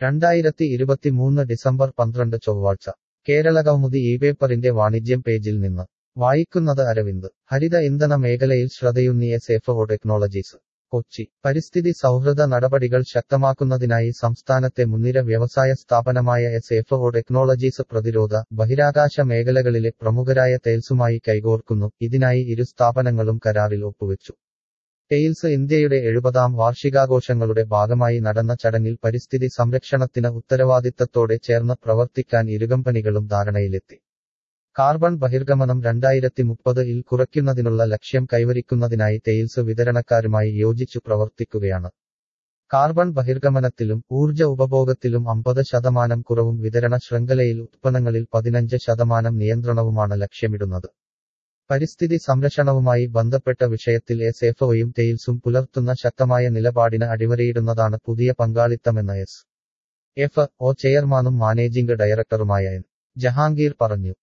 രണ്ടായിരത്തി ഇരുപത്തിമൂന്ന് ഡിസംബർ പന്ത്രണ്ട് ചൊവ്വാഴ്ച കേരളകൗമുദി ഈ പേപ്പറിന്റെ വാണിജ്യം പേജിൽ നിന്ന് വായിക്കുന്നത് അരവിന്ദ് ഹരിത ഇന്ധന മേഖലയിൽ ശ്രദ്ധയുന്നിയ സേഫോ ടെക്നോളജീസ് കൊച്ചി പരിസ്ഥിതി സൗഹൃദ നടപടികൾ ശക്തമാക്കുന്നതിനായി സംസ്ഥാനത്തെ മുൻനിര വ്യവസായ സ്ഥാപനമായ എസ് എഫ് ഒ ടെക്നോളജീസ് പ്രതിരോധ ബഹിരാകാശ മേഖലകളിലെ പ്രമുഖരായ തെയിൽസുമായി കൈകോർക്കുന്നു ഇതിനായി ഇരു സ്ഥാപനങ്ങളും കരാറിൽ ഒപ്പുവെച്ചു ടെയിൽസ് ഇന്ത്യയുടെ എഴുപതാം വാർഷികാഘോഷങ്ങളുടെ ഭാഗമായി നടന്ന ചടങ്ങിൽ പരിസ്ഥിതി സംരക്ഷണത്തിന് ഉത്തരവാദിത്തത്തോടെ ചേർന്ന് പ്രവർത്തിക്കാൻ ഇരുകമ്പനികളും ധാരണയിലെത്തി കാർബൺ ബഹിർഗമനം രണ്ടായിരത്തി മുപ്പത് ഇൽ കുറയ്ക്കുന്നതിനുള്ള ലക്ഷ്യം കൈവരിക്കുന്നതിനായി തെയിൽസ് വിതരണക്കാരുമായി യോജിച്ചു പ്രവർത്തിക്കുകയാണ് കാർബൺ ബഹിർഗമനത്തിലും ഊർജ ഉപഭോഗത്തിലും അമ്പത് ശതമാനം കുറവും വിതരണ ശൃംഖലയിൽ ഉത്പന്നങ്ങളിൽ പതിനഞ്ച് ശതമാനം നിയന്ത്രണവുമാണ് ലക്ഷ്യമിടുന്നത് പരിസ്ഥിതി സംരക്ഷണവുമായി ബന്ധപ്പെട്ട വിഷയത്തിൽ എസ് എഫ് ഒയും തെയിൽസും പുലർത്തുന്ന ശക്തമായ നിലപാടിന് അടിവരയിടുന്നതാണ് പുതിയ പങ്കാളിത്തമെന്ന് എസ് എഫ് ഒ ചെയർമാനും മാനേജിംഗ് ഡയറക്ടറുമായ എൻ ജഹാംഗീർ പറഞ്ഞു